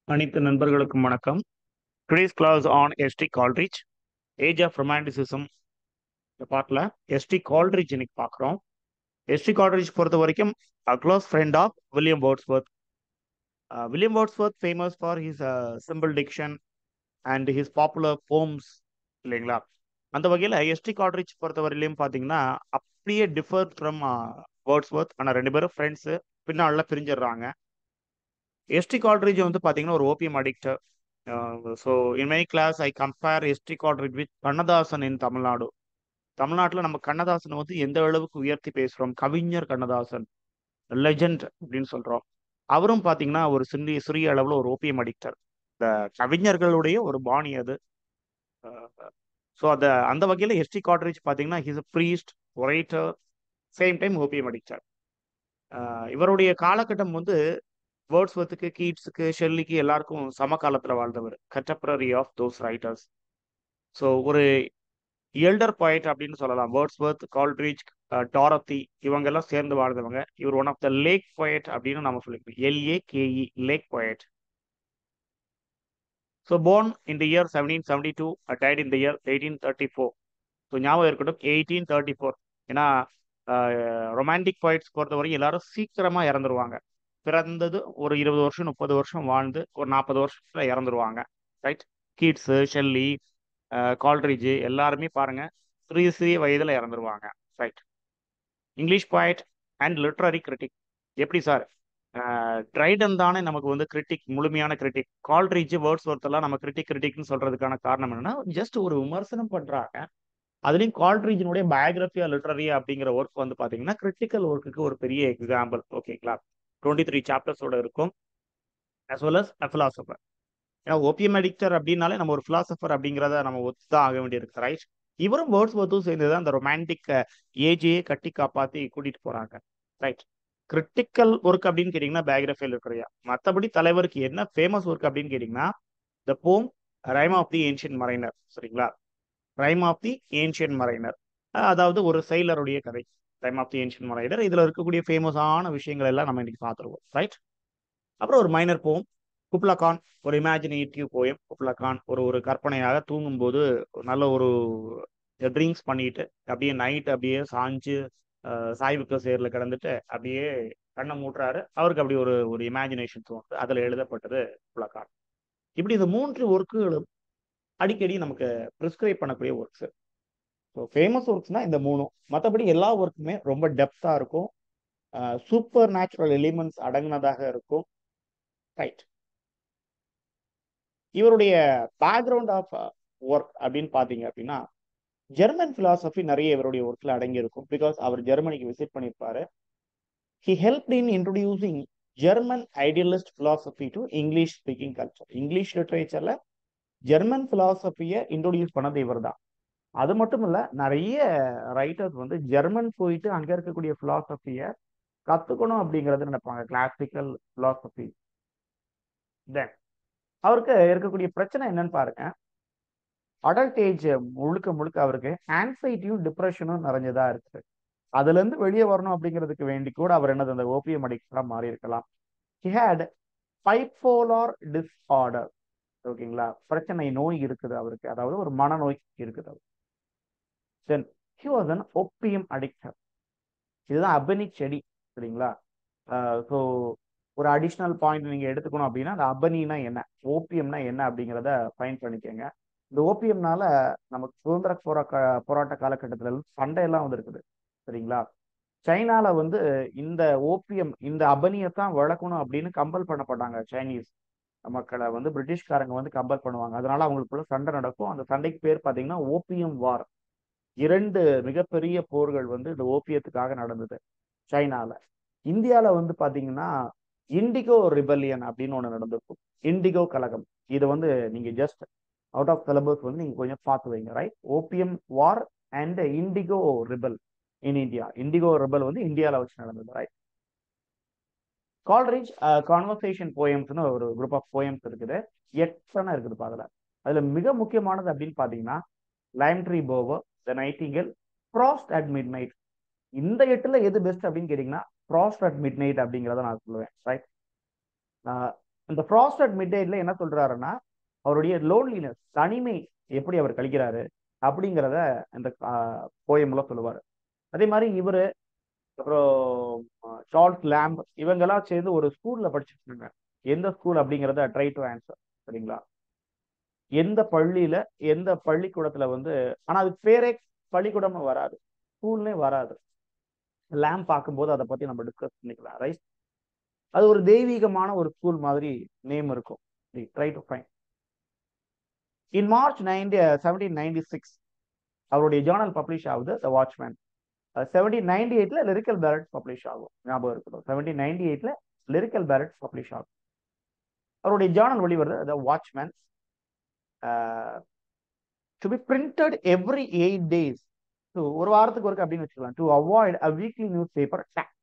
அனைத்து நண்பர்களுக்கும் வணக்கம் today's class on ST Coleridge age of romanticism இந்த பாட்டில் எஸ்டி கால்ட்ரிச் இன்னைக்கு பார்க்குறோம் எஸ்டி கால்ட்ரிச் பொறுத்த வரைக்கும் close friend of William Wordsworth William Wordsworth famous for his simple diction and his popular poems இல்லைங்களா அந்த வகையில் எஸ்டி கால்ட்ரிச் பொறுத்தவரையிலையும் பார்த்தீங்கன்னா அப்படியே டிஃபர் ஃப்ரம் வேர்ட்ஸ்வர்த் ஆனால் ரெண்டு பேரும் ஃப்ரெண்ட்ஸு பின்னாளில் பிரிஞ்சிடுறாங்க எஸ்டி கால்ட்ரிஜ் வந்து பார்த்தீங்கன்னா ஒரு opium அடிக்டர் so in many class I compare ST கால்ட்ரிஜ் with Kannadasan இன் தமிழ்நாடு தமிழ்நாட்டில் நம்ம கண்ணதாசன் வந்து எந்த அளவுக்கு உயர்த்தி பேசுகிறோம் கவிஞர் கண்ணதாசன் லெஜண்ட் அப்படின்னு சொல்கிறோம் அவரும் பார்த்தீங்கன்னா ஒரு சிறிய சிறிய அளவில் ஒரு ஓபியம் அடிக்டர் இந்த கவிஞர்களுடைய ஒரு பாணி அது ஸோ அந்த அந்த வகையில் எஸ்டி காட்ரேஜ் பார்த்தீங்கன்னா his a priest or writer same time opium addict இவருடைய காலகட்டம் வந்து வேர்ட்ஸ்வர்த்துக்கு கீட்ஸுக்கு ஷெல்லிக்கு எல்லாருக்கும் சம காலத்தில் வாழ்ந்தவர் contemporary of those writers so ஒரு எல்டர் பாயிண்ட் அப்படின்னு சொல்லலாம் வேர்ட்ஸ்வர்த் கால்ட்ரிச் டாரத்தி இவங்கெல்லாம் சேர்ந்து வாழ்ந்தவங்க இவர் one of the lake poet அப்படின்னு நம்ம சொல்லிக்கிறோம் LA KE lake poet so born in the year seventeen seventy two died in the year eighteen thirty four so ஞாபகம் இருக்கட்டும் எயிட்டீன் தேர்ட்டி ஃபோர் ஏன்னா ரொமான்டிக் பாயிட்ஸ் பொறுத்தவரைக்கும் எல்லாரும் சீக்கிரமாக இறந்துருவாங்க பிறந்தது ஒரு இருபது வருஷம் முப்பது வருஷம் வாழ்ந்து ஒரு நாற்பது வருஷத்துல இறந்துருவாங்க ரைட் கீட்ஸு ஷெல்லி கால்ட்ரிஜ் எல்லாருமே பாருங்க சிறிய சிறிய வயதில் இறந்துருவாங்க right English point and literary critic எப்படி சார் ட்ரைடன் தானே நமக்கு வந்து கிரிட்டிக் முழுமையான கிரிட்டிக் கால்ட்ரிஜ் வேர்ட்ஸ் ஒர்த்தெல்லாம் நம்ம கிரிட்டிக் கிரிட்டிக்னு சொல்றதுக்கான காரணம் என்னன்னா ஜஸ்ட் ஒரு விமர்சனம் பண்றாங்க அதுலேயும் கால்ட்ரிஜினுடைய பயோகிராஃபியா லிட்ரரியா அப்படிங்கிற ஒர்க் வந்து பார்த்தீங்கன்னா கிரிட்டிக்கல் ஒர்க்குக்கு ஒரு பெரிய எக்ஸாம்பிள் ஓகேங்களா டுவெண்ட்டி த்ரீ சாப்டர்ஸோட இருக்கும் as well as a philosopher ஏன்னா ஓபியம் அடிக்டர் அப்படின்னாலே நம்ம ஒரு ஃபிலாசபர் அப்படிங்கிறத நம்ம ஒத்துதான் ஆக வேண்டியிருக்கு ரைட் இவரும் வேர்ட்ஸ் ஒர்த்தும் சேர்ந்து தான் அந்த ரொமான்டிக் ஏஜையே கட்டி காப்பாற்றி கூட்டிட்டு போறாங்க ரைட் கிரிட்டிக்கல் ஒர்க் அப்படின்னு கேட்டிங்கன்னா பயோகிராஃபியில் இருக்கிறியா மற்றபடி தலைவருக்கு என்ன ஃபேமஸ் ஒர்க் அப்படின்னு கேட்டிங்கன்னா the poem rime of the ancient mariner சரிங்களா rime of the ancient mariner அதாவது ஒரு செயலருடைய கதை rime of the ancient mariner இதில் இருக்கக்கூடிய ஃபேமஸான விஷயங்கள் எல்லாம் நம்ம இன்னைக்கு பார்த்துருவோம் ரைட் அப்புறம் ஒரு மைனர் போம் குப்லா கான் ஒரு இமேஜினேட்டிவ் போயம் குப்லா கான் ஒரு ஒரு கற்பனையாக தூங்கும்போது நல்ல ஒரு ட்ரிங்க்ஸ் பண்ணிட்டு அப்படியே நைட் அப்படியே சாஞ்சு சாய்வுக்க சேரில் கிடந்துட்டு அப்படியே கண்ணை மூட்டுறாரு அவருக்கு அப்படி ஒரு ஒரு இமேஜினேஷன் தோணுது அதில் எழுதப்பட்டது குப்லா கான் இப்படி இந்த மூன்று ஒர்க்குகளும் அடிக்கடி நமக்கு ப்ரிஸ்கிரைப் பண்ணக்கூடிய ஒர்க்ஸ் ஸோ ஃபேமஸ் ஒர்க்ஸ்னா இந்த மூணும் மற்றபடி எல்லா ஒர்க்குமே ரொம்ப டெப்த்தாக இருக்கும் சூப்பர் நேச்சுரல் எலிமெண்ட்ஸ் அடங்கினதாக இருக்கும் ரைட் இவருடைய பேக்ரவுண்ட் ஆஃப் ஒர்க் அப்படின்னு பார்த்தீங்க அப்படின்னா ஜெர்மன் பிலாசபி நிறைய இவருடைய ஒர்க்கில் அடங்கி இருக்கும் பிகாஸ் அவர் ஜெர்மனிக்கு விசிட் பண்ணியிருப்பாரு he help in introducing German idealist philosophy to English speaking culture English லிட்ரேச்சர்ல ஜெர்மன் பிலாசபியை இன்ட்ரோடியூஸ் பண்ணது இவர் தான் அது மட்டும் இல்ல நிறைய ரைட்டர்ஸ் வந்து ஜெர்மன் போயிட்டு அங்க இருக்கக்கூடிய பிலாசபிய கத்துக்கணும் அப்படிங்கறது நினைப்பாங்க கிளாசிக்கல் பிலாசபி தென் அவருக்கு இருக்கக்கூடிய பிரச்சனை என்னன்னு பாருங்க அடல்ட் ஏஜ் முழுக்க முழுக்க அவருக்கு ஆன்சைட்டியும் டிப்ரெஷனும் நிறைஞ்சதா இருக்கு அதுல இருந்து வெளியே வரணும் அப்படிங்கிறதுக்கு வேண்டி கூட அவர் என்னது அந்த ஓபியம் அடிக்டரா மாறி இருக்கலாம் ஹி ஹேட் பைப்போலார் டிஸ்ஆர்டர் ஓகேங்களா பிரச்சனை நோய் இருக்குது அவருக்கு அதாவது ஒரு மனநோய் இருக்குது அவர் then he was an opium addict இதுதான் அபனி செடி சரிங்களா ஸோ ஒரு அடிஷ்னல் பாயிண்ட் நீங்க எடுத்துக்கணும் அப்படின்னா அந்த அபனினா என்ன ஓபியம்னா என்ன அப்படிங்கிறத ஃபைன் பண்ணிக்கோங்க இந்த ஓபியம்னால நமக்கு சுதந்திர போராட்ட போராட்ட காலகட்டத்தில் சண்டையெல்லாம் வந்துருக்குது சரிங்களா சைனால வந்து இந்த ஓபியம் இந்த அபனியை தான் வளர்க்கணும் அப்படின்னு கம்பல் பண்ணப்பட்டாங்க சைனீஸ் மக்களை வந்து பிரிட்டிஷ்காரங்க வந்து கம்பல் பண்ணுவாங்க அதனால அவங்களுக்குள்ள சண்டை நடக்கும் அந்த சண்டைக்கு பேர் பார்த்தீங்கன்னா ஓபியம் வார் இரண்டு மிகப்பெரிய போர்கள் வந்து இந்த ஓபியத்துக்காக நடந்தது சைனால இந்தியாவில் வந்து பார்த்தீங்கன்னா இண்டிகோ ரிபல்லியன் அப்படின்னு ஒன்று நடந்திருக்கும் இண்டிகோ கழகம் இது வந்து நீங்க ஜஸ்ட் அவுட் ஆஃப் சிலபஸ் வந்து நீங்க கொஞ்சம் பார்த்து வைங்க right opium war and indigo rebel in India indigo rebel வந்து இந்தியாவில் வச்சு நடந்தது ரைட் கால்ரிஜ் கான்வர்சேஷன் போயம்ஸ்னு ஒரு குரூப் ஆஃப் போயம்ஸ் இருக்குது எட்டனா இருக்குது அதில் அதில் மிக முக்கியமானது அப்படின்னு பார்த்தீங்கன்னா lime tree bower the nightingale frost at midnight இந்த எட்டுல எது பெஸ்ட் அப்படின்னு கேட்டிங்கன்னா ப்ராஸ்ட் அட் மிட் நைட் அப்படிங்கிறத நான் சொல்லுவேன் ரைட் இந்த ஃப்ராஸ்டட் மிட்டேட்ல என்ன சொல்றாருன்னா அவருடைய லோன்லினஸ் தனிமை எப்படி அவர் கழிக்கிறாரு அப்படிங்கிறத இந்த போயம்ல சொல்லுவார் அதே மாதிரி இவரு அப்புறம் சார்ல்ஸ் லேம்ப் இவங்கெல்லாம் சேர்ந்து ஒரு ஸ்கூல்ல படிச்சுட்டு இருந்தாங்க எந்த ஸ்கூல் அப்படிங்கிறத ட்ரை டு ஆன்சர் சரிங்களா எந்த பள்ளியில எந்த பள்ளிக்கூடத்துல வந்து ஆனா அதுக்கு பேரே பள்ளிக்கூடமும் வராது ஸ்கூல்லே வராது லேம்ப் பார்க்கும்போது அதை பத்தி நம்ம டிஸ்கஸ் பண்ணிக்கலாம் ரைட் அது ஒரு தெய்வீகமான ஒரு ஸ்கூல் மாதிரி நேம் இருக்கும் try to find in March ninety seventeen ninety six அவருடைய ஜேர்னல் பப்ளிஷ் ஆகுது த வாட்ச்மேன் செவன்டீன் நைன்டி எயிட்ல லிரிக்கல் பேரட் பப்ளிஷ் ஆகும் ஞாபகம் இருக்கணும் செவன்டீன் நைன்டி எயிட்ல லிரிக்கல் பேரட் பப்ளிஷ் ஆகும் அவருடைய ஜேர்னல் வெளிவருது the watchman to be printed every eight days so ஒரு வாரத்துக்கு ஒருக்கு அப்படின்னு வச்சுக்கலாம் to avoid a weekly newspaper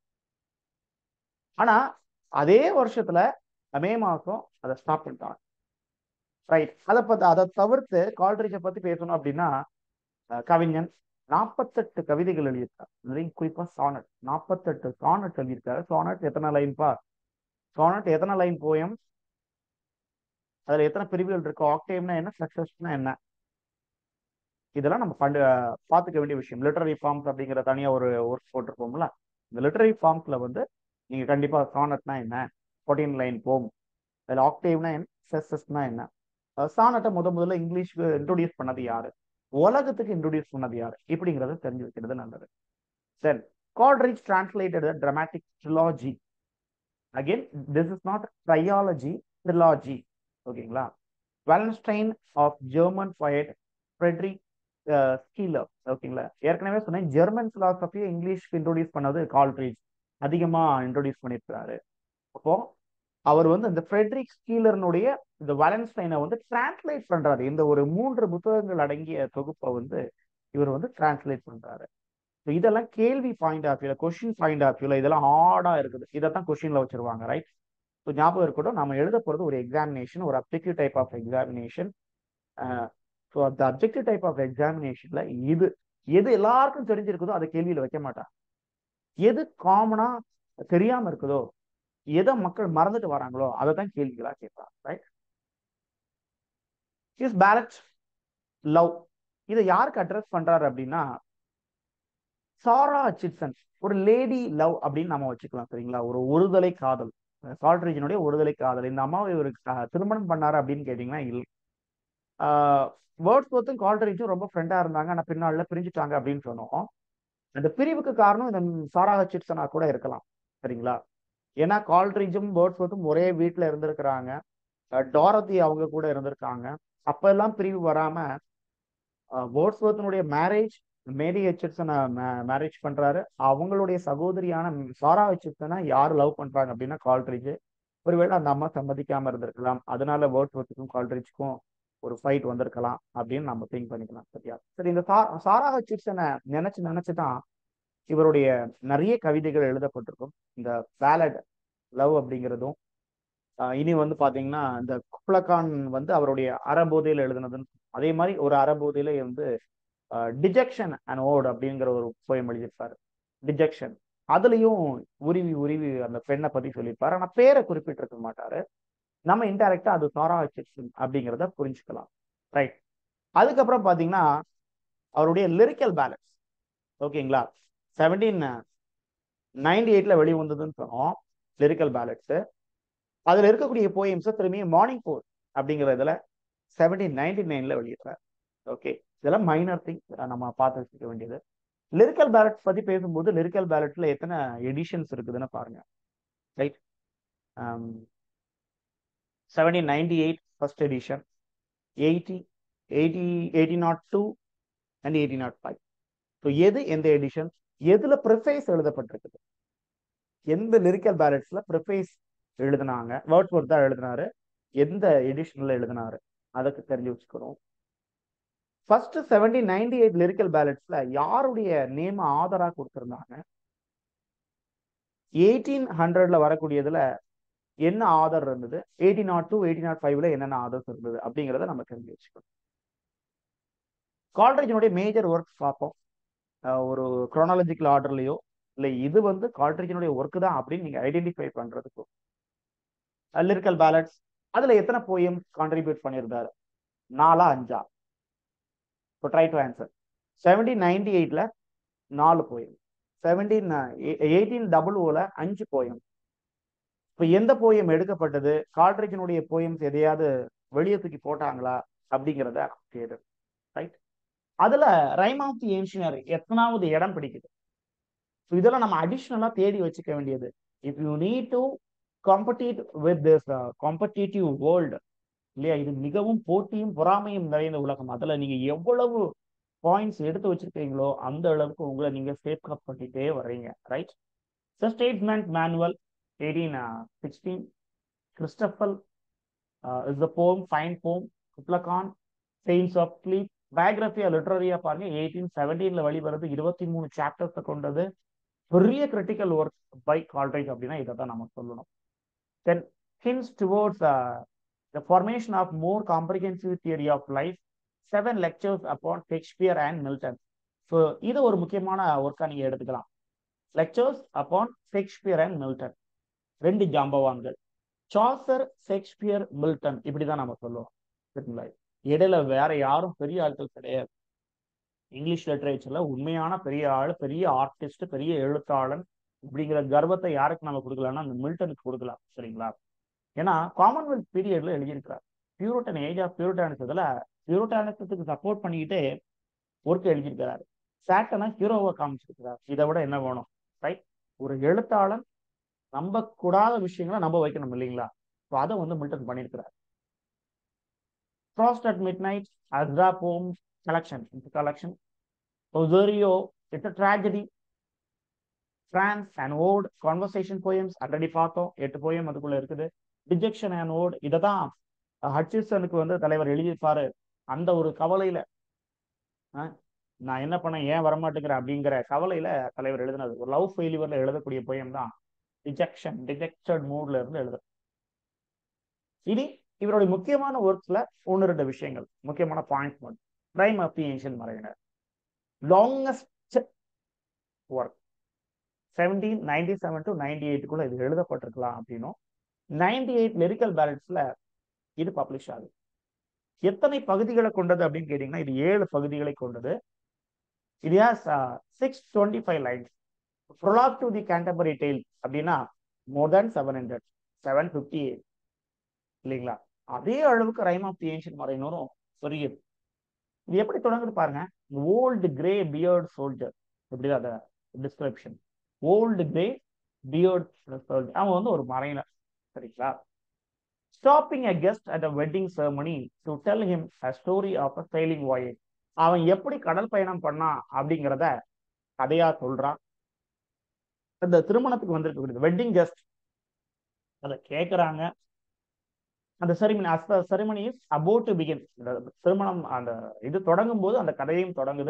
ஆனா அதே வருஷத்துல மே மாசம் அதை ஸ்டாப் பண்ணிட்டாங்க ரைட் அதை பத்தி அதை தவிர்த்து கால்ட்ரிச்சை பத்தி பேசணும் அப்படின்னா கவிஞன் நாற்பத்தெட்டு கவிதைகள் எழுதியிருக்காரு நிறைய குறிப்பா சானட் நாற்பத்தெட்டு சானட் எழுதியிருக்காரு சானட் எத்தனை லைன்பா சானட் எத்தனை லைன் போயம் அதுல எத்தனை பிரிவுகள் இருக்கு ஆக்டேவ்னா என்ன சக்சஸ்னா என்ன இதெல்லாம் நம்ம பண்டு பார்த்துக்க வேண்டிய விஷயம் லிட்டரரி ஃபார்ம்ஸ் அப்படிங்கிற தனியா ஒரு ஒர்க் போட்டிருப்போம்ல இந்த லிட்டரரி ஃபார்ம்ஸ்ல வந்து நீங்க கண்டிப்பா சானட்னா என்ன ஃபோர்டீன் லைன் போம் அதில் ஆக்டேவ்னா என்ன செஸ்ஸஸ்னா என்ன சானட்டை முத முதல்ல இங்கிலீஷ்க்கு இன்ட்ரோடியூஸ் பண்ணது யாரு உலகத்துக்கு இன்ட்ரோடியூஸ் பண்ணது யாரு இப்படிங்கிறத தெரிஞ்சு வைக்கிறது நல்லது then Coleridge translated dramatic trilogy again this is not triology trilogy ஓகேங்களா Wallenstein of German poet Friedrich Schiller ஓகேங்களா ஏற்கனவே சொன்னேன் ஜெர்மன் பிலாசபியை இங்கிலீஷ்க்கு இன்ட்ரோடியூஸ் பண்ணது கால்ட்ரிச் அதிகமா இன்ட்ரோடியூஸ் பண்ணியிருக்கிறாரு அப்போ அவர் வந்து இந்த ஃப்ரெட்ரிக் ஸ்கீலர்னுடைய இந்த வலன்ஸ்டைனை வந்து டிரான்ஸ்லேட் பண்றாரு இந்த ஒரு மூன்று புத்தகங்கள் அடங்கிய தொகுப்பை வந்து இவர் வந்து டிரான்ஸ்லேட் பண்றாரு இதெல்லாம் கேள்வி பாயிண்ட் ஆஃப் வியூல கொஸ்டின் பாயிண்ட் ஆஃப் வியூல இதெல்லாம் ஹார்டா இருக்குது இதைத்தான் கொஸ்டின்ல வச்சிருவாங்க ரைட் ஸோ ஞாபகம் இருக்கட்டும் நம்ம எழுத போறது ஒரு எக்ஸாமினேஷன் ஒரு objective type of examination so அந்த அப்ஜெக்டிவ் டைப் ஆஃப் எக்ஸாமினேஷன்ல இது எது எல்லாருக்கும் தெரிஞ்சிருக்குதோ அதை கேள்வியில வைக்க மாட்டாங்க எது காமனா தெரியாம இருக்குதோ எதை மக்கள் மறந்துட்டு வராங்களோ அதை தான் கேள்விகளா கேட்பாங்க ரைட் இஸ் பேலட் லவ் இதை யாருக்கு அட்ரஸ் பண்றாரு அப்படின்னா சாரா சிட்சன் ஒரு லேடி லவ் அப்படின்னு நம்ம வச்சுக்கலாம் சரிங்களா ஒரு ஒருதலை காதல் கால்ட்ரேஜனுடைய ஒருதலை காதல் இந்த அம்மாவை ஒரு திருமணம் பண்ணாரு அப்படின்னு கேட்டீங்கன்னா இல்லை வேர்ட்ஸ் ஒர்த்தும் கால்ட்ரேஜும் ரொம்ப ஃப்ரெண்டா இருந்தாங்க ஆனா பின்னால பிரிஞ்சுட்டாங்க அப்படின்னு சொன்னோம் அந்த பிரிவுக்கு காரணம் இந்த சாரா ஹச்சிட்சனா கூட இருக்கலாம் சரிங்களா ஏன்னா கால்ட்ரிஜும் பேர்ட்ஸ்வர்த்தும் ஒரே வீட்டில் இருந்திருக்கிறாங்க டாரதி அவங்க கூட இருந்திருக்காங்க அப்ப எல்லாம் பிரிவு வராம பேர்ட்ஸ்வர்த்தினுடைய மேரேஜ் மேரி ஹெச்சர்சனை மேரேஜ் பண்றாரு அவங்களுடைய சகோதரியான சாரா ஹெச்சர்சனை யார் லவ் பண்றாங்க அப்படின்னா கால்ட்ரிஜ் ஒருவேளை அந்த அம்மா சம்மதிக்காம இருந்திருக்கலாம் அதனால வேர்ட்ஸ்வர்த்துக்கும் கால்ட்ரிஜ்க்கும் ஒரு ஃபைட் வந்திருக்கலாம் அப்படின்னு நம்ம திங்க் பண்ணிக்கலாம் சரியா சரி இந்த சாரா ஹெச்சர்சனை நினைச்சு நினைச்சுதான் இவருடைய நிறைய கவிதைகள் எழுதப்பட்டிருக்கும் இந்த பேலட் லவ் அப்படிங்கிறதும் இனி வந்து பாத்தீங்கன்னா இந்த குப்லகான் வந்து அவருடைய அறபோதையில எழுதுனதுன்னு அதே மாதிரி ஒரு அறபோதையில வந்து டிஜெக்ஷன் அண்ட் ஓட் அப்படிங்கிற ஒரு போயம் எழுதியிருப்பாரு டிஜெக்ஷன் அதுலயும் உருவி உருவி அந்த பெண்ணை பத்தி சொல்லியிருப்பாரு ஆனா பேரை குறிப்பிட்டிருக்க மாட்டாரு நம்ம இன்டெரக்டா அது சாரா செக்ஷன் அப்படிங்கிறத புரிஞ்சுக்கலாம் ரைட் அதுக்கப்புறம் பாத்தீங்கன்னா அவருடைய லிரிக்கல் பேலன்ஸ் ஓகேங்களா செவன்டீன் நைன்டி எயிட்ல வெளிவந்ததுன்னு சொன்னோம் லிரிக்கல் பேலட்ஸ் அதுல இருக்கக்கூடிய போயம்ஸை திரும்பியும் மார்னிங் போர் அப்படிங்கிறதுல செவன்டீன் நைன்டி நைன்ல வெளியிடுறாரு ஓகே இதெல்லாம் மைனர் திங் நம்ம பார்த்து வச்சுக்க வேண்டியது லிரிக்கல் பேலட்ஸ் பத்தி பேசும்போது லிரிக்கல் பேலட்ல எத்தனை எடிஷன்ஸ் இருக்குதுன்னு பாருங்க right seventeen ninety eight first edition eighty eighty eighty nought two and eighty nought five so எது எந்த எடிஷன் எதுல ப்ரிஃபைஸ் எழுதப்பட்டிருக்குது எந்த லிரிக்கல் பேலட்ஸ்ல ப்ரிஃபைஸ் எழுதினாங்க வேர்ட்ஸ் ஒர்த் தான் எழுதினாரு எந்த எடிஷன்ல எழுதினாரு அதுக்கு தெரிஞ்சு வச்சுக்கணும் first seventeen ninety eight lyrical பேலட்ஸ்ல யாருடைய நேம ஆதரா கொடுத்திருந்தாங்க எயிட்டீன் ஹண்ட்ரட்ல வரக்கூடியதுல என்ன ஆதர் இருந்தது eighty nought two eighty nought ஃபைவ்ல என்னென்ன ஆதர்ஸ் இருந்தது அப்படிங்கிறத நம்ம தெரிஞ்சு வச்சுக்கணும் கால்ட்ரேஜனுடைய மேஜர் ஒர்க்ஸ் பார்ப்போம் ஒரு குரோனாலஜிக்கல் ஆர்டர்லயோ இல்லை இது வந்து கால்ட்ரேஜனுடைய ஒர்க் தான் அப்படின்னு நீங்க ஐடென்டிஃபை பண்றதுக்கும் லிரிக்கல் பேலட்ஸ் அதுல எத்தனை போயம் கான்ட்ரிபியூட் பண்ணியிருந்தாரு நாலா அஞ்சா இப்போ try to answer seventeen ninety எயிட்ல நாலு போயம் செவன்டீன் எயிட்டீன் டபுள் ஓல அஞ்சு போயம் இப்போ எந்த போயம் எடுக்கப்பட்டது கால்ட்ரிக்கினுடைய போயம்ஸ் எதையாவது வெளியே தூக்கி போட்டாங்களா அப்படிங்கிறத கேது ரைட் அதுல ரைம் ஆஃப் தி ஏன்ஷியர் எத்தனாவது இடம் பிடிக்குது ஸோ இதெல்லாம் நம்ம அடிஷ்னலா தேடி வச்சுக்க வேண்டியது if you need to compete with this competitive world இல்லையா இது மிகவும் போட்டியும் பொறாமையும் நிறைந்த உலகம் அதுல நீங்க எவ்வளவு பாயிண்ட்ஸ் எடுத்து வச்சிருக்கீங்களோ அந்த அளவுக்கு உங்களை நீங்க சேஃப் அப் பண்ணிட்டே வர்றீங்க right statement manual eighteen sixteen Christabel is the poem fine poem Kubla Khan pains of sleep biographia literaria பாருங்க எயிட்டீன் செவன்டீன்ல வெளிவரது இருபத்தி மூணு சாப்டர்ஸை கொண்டது பெரிய கிரிட்டிக்கல் ஒர்க் பை கால்ரைட் அப்படின்னா இதை தான் நம்ம சொல்லணும் then hints towards the formation of more comprehensive theory of life seven lectures upon Shakespeare and Milton so இது ஒரு முக்கியமான ஒர்க்காக நீங்கள் எடுத்துக்கலாம் lectures upon Shakespeare and Milton ரெண்டு ஜாம்பவான்கள் சாசர் ஷேக்ஸ்பியர் மில்டன் இப்படிதான் நம்ம சொல்லுவோம் சரிங்களா இடையில வேற யாரும் பெரிய ஆட்கள் கிடையாது இங்கிலீஷ் லிட்ரேச்சர்ல உண்மையான பெரிய ஆள் பெரிய ஆர்டிஸ்ட் பெரிய எழுத்தாளன் இப்படிங்கிற கர்வத்தை யாருக்கு நம்ம கொடுக்கலாம்னா அந்த மில்டனுக்கு கொடுக்கலாம் சரிங்களா ஏன்னா காமன்வெல்த் பீரியட்ல எழுதியிருக்கிறார் பியூரோட்டன் ஏஜ் ஆஃப் பியூரோட்டானிஸ் இதுல பியூரோட்டானிசத்துக்கு சப்போர்ட் பண்ணிக்கிட்டே ஒர்க் எழுதியிருக்கிறாரு சேட்டனை ஹீரோவை காமிச்சிருக்கிறார் இதை விட என்ன வேணும் ரைட் ஒரு எழுத்தாளன் நம்ப கூடாத விஷயங்களை நம்ப வைக்கணும் இல்லைங்களா ஸோ அதை வந்து மில்டன் பண்ணியிருக்கிறார் Frost at Midnight, Azra Poems collection. It's a collection. Ozorio, it's a tragedy. France and Ode, conversation poems, already பார்த்தோம் எட்டு போயம் அதுக்குள்ள இருக்குது டிஜெக்ஷன் அண்ட் ஓட் இதை தான் ஹட்சிசனுக்கு வந்து தலைவர் எழுதியிருப்பாரு அந்த ஒரு கவலையில நான் என்ன பண்ண ஏன் வரமாட்டேங்கிறேன் அப்படிங்கிற கவலையில தலைவர் எழுதினது ஒரு லவ் ஃபெயிலியர்ல எழுதக்கூடிய போயம் தான் டிஜெக்ஷன் டிஜெக்டட் மூட்ல இருந்து எழுது இனி இவருடைய முக்கியமான ஒர்க்ஸ்ல ஒன்று ரெண்டு விஷயங்கள் முக்கியமான பாயிண்ட் மட்டும் rime of the ancient mariner longest work seventeen ninety seven to ninety எயிட்டுக்குள்ள இது எழுதப்பட்டிருக்கலாம் அப்படின்னும் நைன்டி எயிட் லிரிக்கல் பேலட்ஸ்ல இது பப்ளிஷ் ஆகுது எத்தனை பகுதிகளை கொண்டது அப்படின்னு கேட்டீங்கன்னா இது ஏழு பகுதிகளை கொண்டது இது has six twenty five lines prologue to the Canterbury tale அப்படின்னா more than seven hundred seven fifty eight இல்லைங்களா அதே அளவுக்கு ரைம் ஆஃப் தி ஏன்ஷியன் மறையினரும் பெரியது இது எப்படி தொடங்குது பாருங்க ஓல்டு கிரே பியர்ட் சோல்ஜர் இப்படிதான் அந்த description old grey beard soldier அவன் வந்து ஒரு மறையினர் சரிங்களா stopping a guest at a wedding ceremony to tell him a story of a sailing voyage அவன் எப்படி கடல் பயணம் பண்ணான் அப்படிங்கிறத கதையா சொல்றான் அந்த திருமணத்துக்கு வந்திருக்கக்கூடிய வெட்டிங் கெஸ்ட் அதை கேட்குறாங்க அந்த ceremony as the ceremony is about to begin திருமணம் அந்த இது தொடங்கும் போது அந்த கதையும் தொடங்குது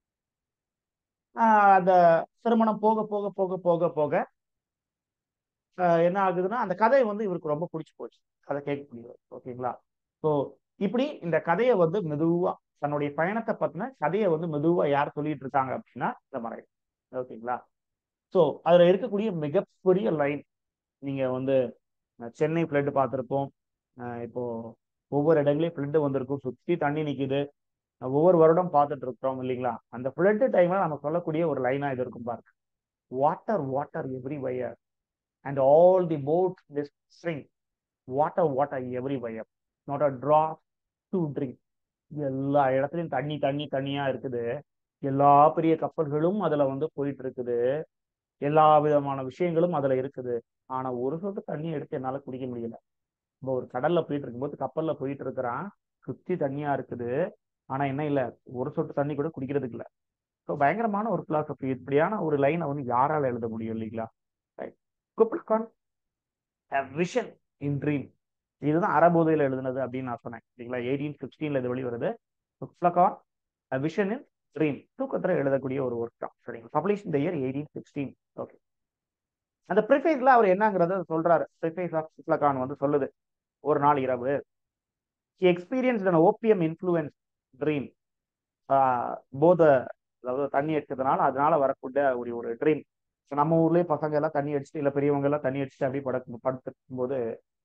அந்த திருமணம் போக போக போக போக போக என்ன ஆகுதுன்னா அந்த கதை வந்து இவருக்கு ரொம்ப பிடிச்சி போச்சு கதை கேட்கக்கூடியது ஓகேங்களா ஸோ இப்படி இந்த கதையை வந்து மெதுவா தன்னுடைய பயணத்தை பத்தின கதையை வந்து மெதுவா யார் சொல்லிட்டு இருக்காங்க அப்படின்னா இந்த மறை ஓகேங்களா ஸோ அதுல இருக்கக்கூடிய மிகப்பெரிய லைன் நீங்க வந்து சென்னை ஃபிளட் பார்த்துருப்போம் இப்போ ஒவ்வொரு இடங்களையும் ஃப்ளட்டு வந்திருக்கும் சுற்றி தண்ணி நிற்குது ஒவ்வொரு வருடம் பார்த்துட்டு இருக்கிறோம் இல்லைங்களா அந்த ஃப்ளட்டு டைம்ல நம்ம சொல்லக்கூடிய ஒரு லைனா இது இருக்கும் பாருங்க water water everywhere and all the boards did shrink water water everywhere not a drop to drink எல்லா இடத்துலையும் தண்ணி தண்ணி தண்ணியா இருக்குது எல்லா பெரிய கப்பல்களும் அதுல வந்து போயிட்டு இருக்குது எல்லா விதமான விஷயங்களும் அதுல இருக்குது ஆனா ஒரு சொட்டு தண்ணி எடுத்து என்னால குடிக்க முடியல இப்போ ஒரு கடல்ல போயிட்டு இருக்கும்போது கப்பல்ல போயிட்டு இருக்கிறான் சுத்தி தண்ணியா இருக்குது ஆனா என்ன இல்ல ஒரு சொட்டு தண்ணி கூட குடிக்கிறதுக்கு இல்ல ஸோ பயங்கரமான ஒரு பிலாசபி இப்படியான ஒரு லைனை வந்து யாரால எழுத முடியும் இல்லைங்களா குப்லகான் விஷன் இன் ட்ரீம் இதுதான் அறபோதையில் எழுதுனது அப்படின்னு நான் சொன்னேன் இல்லைங்களா எயிட்டீன் சிக்ஸ்டீன்ல இது வெளிவருது குப்லகான் விஷன் இன் ட்ரீம் தூக்கத்தில் எழுதக்கூடிய ஒரு ஒர்க் தான் சரிங்களா பப்ளிஷ் இந்த இயர் எயிட்டீன் சிக்ஸ்டீன் ஓகே அந்த ப்ரிஃபைஸ்ல அவர் என்னங்கிறத சொல்றாரு ப்ரிஃபைஸ் ஆஃப் குப்லகான் வந்து சொல்லுது ஒரு நாள் இரவு he experience an opium influence dream போத அதாவது தண்ணி அடிச்சதுனால அதனால வரக்கூடிய ஒரு ஒரு ட்ரீம் நம்ம ஊர்லயே பசங்க எல்லாம் தண்ணி அடிச்சுட்டு இல்ல பெரியவங்க எல்லாம் தண்ணி அடிச்சுட்டு அப்படியே படுக்கும் படுத்துக்கும் போது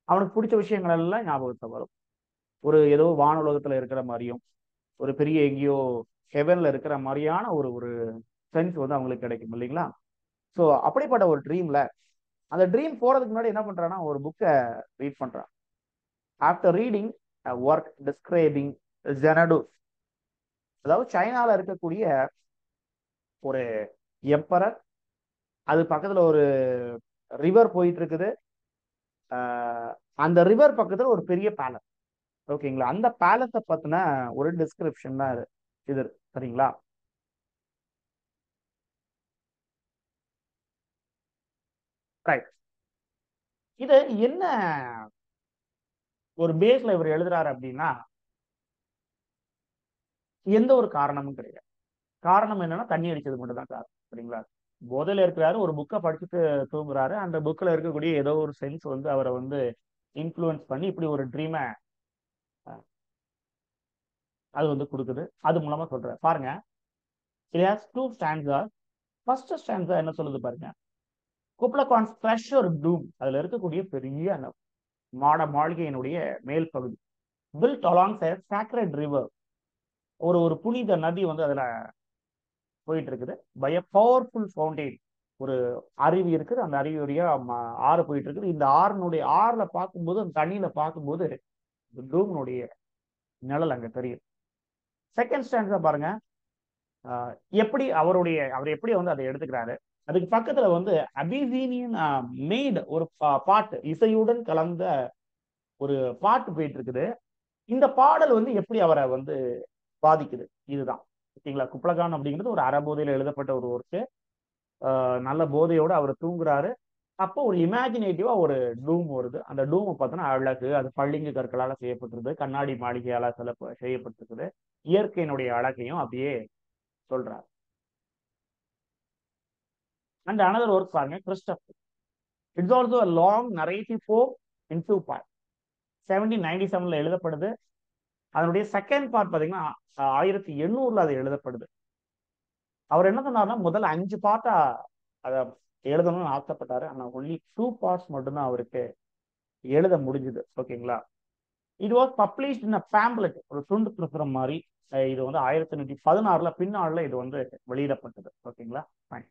அவனுக்கு பிடிச்ச விஷயங்கள் எல்லாம் ஞாபகத்தை வரும் ஒரு ஏதோ வானுலகத்துல இருக்கிற மாதிரியும் ஒரு பெரிய எங்கேயோ ஹெவன்ல இருக்கிற மாதிரியான ஒரு ஒரு சென்ஸ் வந்து அவங்களுக்கு கிடைக்கும் இல்லைங்களா ஸோ அப்படிப்பட்ட ஒரு ட்ரீம்ல அந்த ட்ரீம் போறதுக்கு முன்னாடி என்ன பண்றான்னா ஒரு புக்கை ரீட் பண்றான் after reading work describing Xanadu அதாவது சைனால இருக்கக்கூடிய ஒரு எம்பரர் அது பக்கத்துல ஒரு ரிவர் போயிட்டு இருக்குது ஆஹ் அந்த ரிவர் பக்கத்துல ஒரு பெரிய பேலஸ் ஓகேங்களா அந்த பேலஸை பத்தின ஒரு டிஸ்கிரிப்ஷன் தான் இது இது சரிங்களா ரைட் இது என்ன ஒரு பேஸ்ல இவர் எழுதுறாரு அப்படின்னா எந்த ஒரு காரணமும் கிடையாது காரணம் என்னன்னா தண்ணி அடிச்சது மட்டும் தான் காரணம் சரிங்களா போதையில இருக்கிறாரு ஒரு புக்கை படிச்சுட்டு தூங்குறாரு அந்த புக்கில் இருக்கக்கூடிய ஏதோ ஒரு சென்ஸ் வந்து அவரை வந்து இன்ஃப்ளூயன்ஸ் பண்ணி இப்படி ஒரு ட்ரீமை அது வந்து கொடுக்குது அது மூலமா சொல்றாரு பாருங்க it has two stanza first stanza என்ன சொல்லுது பாருங்க குப்லகான் ஃப்ரெஷ் ஒரு டூம் அதுல இருக்கக்கூடிய பெரிய அந்த மாட மாளிகையினுடைய மேல் பகுதி பில்ட் அலாங் சாக்ரட் ரிவர் ஒரு ஒரு புனித நதி வந்து அதுல போயிட்டு இருக்குது பை அ பவர்ஃபுல் ஃபவுண்டெயின் ஒரு அருவி இருக்குது அந்த அருவியுடைய ம- ஆறு போயிட்டு இருக்குது இந்த ஆறுனுடைய ஆறுல பார்க்கும்போது அந்த தண்ணியில பார்க்கும்போது டூம்னுடைய நிழல் அங்க தெரியும் செகண்ட் ஸ்டாண்ட்ஸா பாருங்க ஆஹ் எப்படி அவருடைய அவர் எப்படி வந்து அதை எடுத்துக்கிறாரு அதுக்கு பக்கத்துல வந்து அபிசீனியன் மேட் ஒரு பா- பாட்டு இசையுடன் கலந்த ஒரு பாட்டு போயிட்டு இருக்குது இந்த பாடல் வந்து எப்படி அவரை வந்து பாதிக்குது இதுதான் ஓகேங்களா குப்லகான் அப்படிங்கிறது ஒரு அறபோதையில எழுதப்பட்ட ஒரு ஒர்க்கு நல்ல போதையோட அவர் தூங்குறாரு அப்போ ஒரு இமேஜினேட்டிவா ஒரு டூம் வருது அந்த டூமை பார்த்தோன்னா அழகு அது பள்ளிங்கு கற்களால செய்யப்பட்டிருது கண்ணாடி மாளிகையால சில செய்யப்பட்டிருக்குது இயற்கையினுடைய அழகையும் அப்படியே சொல்றாரு அண்ட் அனதர் ஒர்க் பாருங்க Christabel it's also long narrative four in two part seventeen ninety செவன்ல எழுதப்படுது அதனுடைய செகண்ட் பார்ட் பார்த்தீங்கன்னா ஆஹ் ஆயிரத்தி எண்ணூறுல அது எழுதப்படுது அவர் என்ன சொன்னார்னா முதல்ல அஞ்சு பார்ட்டா அதை எழுதணும்னு ஆசைப்பட்டாரு ஆனா ஒன்லி டூ பார்ட்ஸ் மட்டும்தான் அவருக்கு எழுத முடிஞ்சுது ஓகேங்களா இது வாஸ் பப்ளிஷ்ட் இன் பேம்ப்லெட் ஒரு துண்டு பிரசுரம் மாதிரி அஹ் இது வந்து ஆயிரத்தி எண்ணூத்தி பதினாறுல பின்னாள்ல இது வந்து வெளியிடப்பட்டது ஓகேங்களா fine